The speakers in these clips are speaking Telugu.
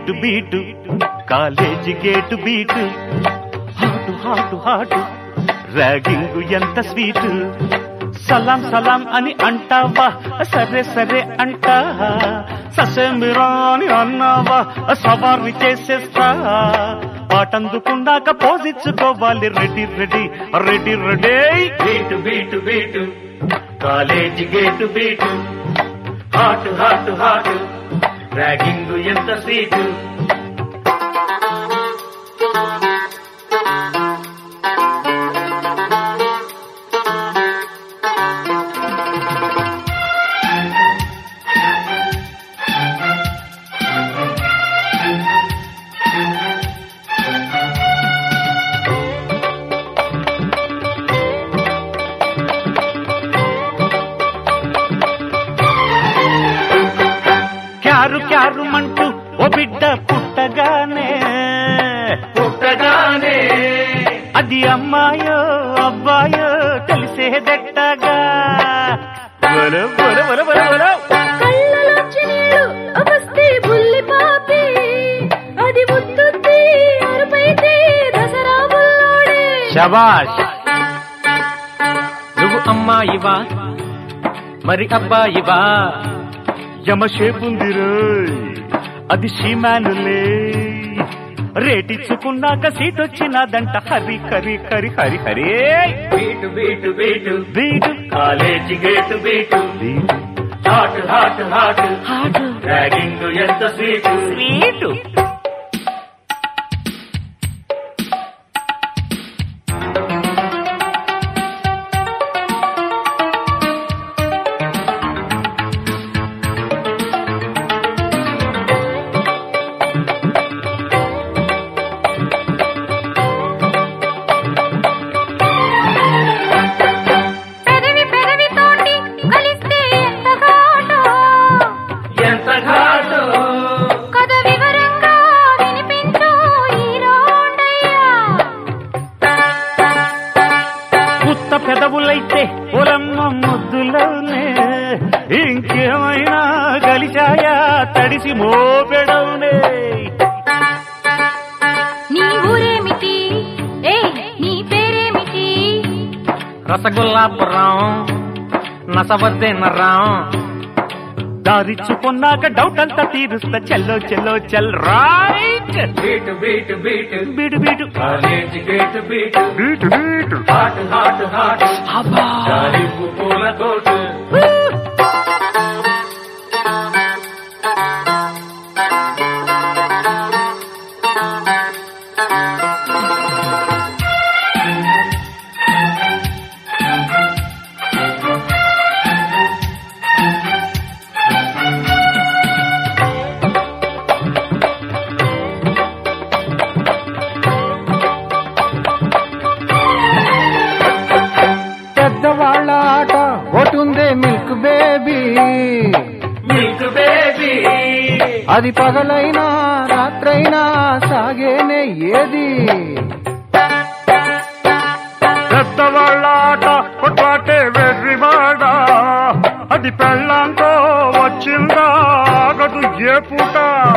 Beat beat college gate beat hot hot hot ragging ఎంత స్వీటు సలాం సలాం అని అంటావా సరే సరే అంటా ససేమిరా అని అన్నావా సవారి చేసేస్తా పాటందుకున్నాక పోజిచ్చుకోవాలి ready ready ready ready beat beat beat college gate beat hot hot hot ragging ఎంత స్వీటు క్యారు క్యారు మంటూ ఓ బిడ్డ పుట్టగానే పుట్టగానే అది అమ్మాయో అబ్బాయో తెలిసేదెట్టగా బల బల బల బల బల కళ్ళలోంచి నీళ్ళు వస్తే బుల్లి పాపి అది ముద్దుద్ది అరుపైతే దసరా బుల్లోడే శబాష్ నువ్వు అమ్మాయివా మరి అబ్బాయివా యమషేపుందిరో అది షీమానులే రేటిచ్చుకున్నాక సీట్ వచ్చినదంట హరి హరి హరి హరి హరి beat beat beat beat college gate beat beat hot hot hot hot ragging ఎంత స్వీటు స్వీటు పెదవి పెదవి తోటి కలిస్తే ఎంత ఘాటో ఎంత ఘాటు కథ వివరంగా వినిపించు ఈ రోండయ్యా పుత్త పెదవులైతే పొలమ్మ ముద్దులోనే ఇంకేమైనా కలిశాయా తడిసి మోపెడవునే నీ ఊరేమిటి ఏ నీ పేరేమిటి రసగుల్లాపురం నసవద్దేనరం దారిచ్చుకున్నాక డౌట్ అంతా తీరుస్తా చెల్లో చెల్లో చెల్ right beat beat beat beat beat college gate beat beat beat hot hot hot గాలిపు పూల తోటు పెద్దవాళ్ళ ఆట ఒకటుందే మిల్క్ బేబీ మిల్క్ బేబీ అది పగలైనా రాత్రైనా సాగేనే ఏది పెద్దవాళ్ళ ఆట కొట్లాటే వెర్రివాడ అది పెళ్ళంతో వచ్చిందా ఆగదు ఏ పూట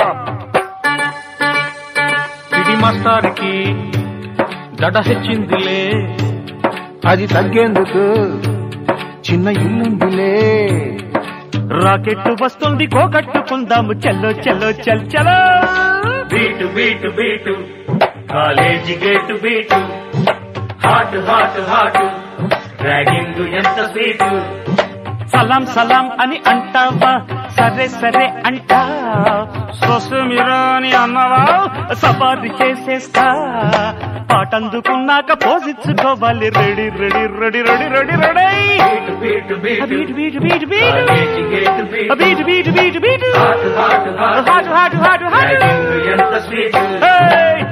పిడి మాస్టార్కి దడ హెచ్చిందిలే అది తగ్గేందుకు చిన్న ఇల్లుందిలే రాకెట్ వస్తుంది గోకట్టుకుందాము చెల్లో చెల్లో చెల్ చలో beat beat beat college gate beat hot hot hot ragging ఎంత స్వీటు సలాం సలాం అని అంటావా సరే సరే అంటా సొసమిరా అని అన్నావా సవారి చేసేస్తా పాటందుకున్నాక పోజిచ్చుకోవాలి ready ready ready ready ready ready beat beat beat beat beat beat beat college gate beat beat beat beat beat hot hot hot hot hot hot hot ragging ఎంత స్వీటు Hey!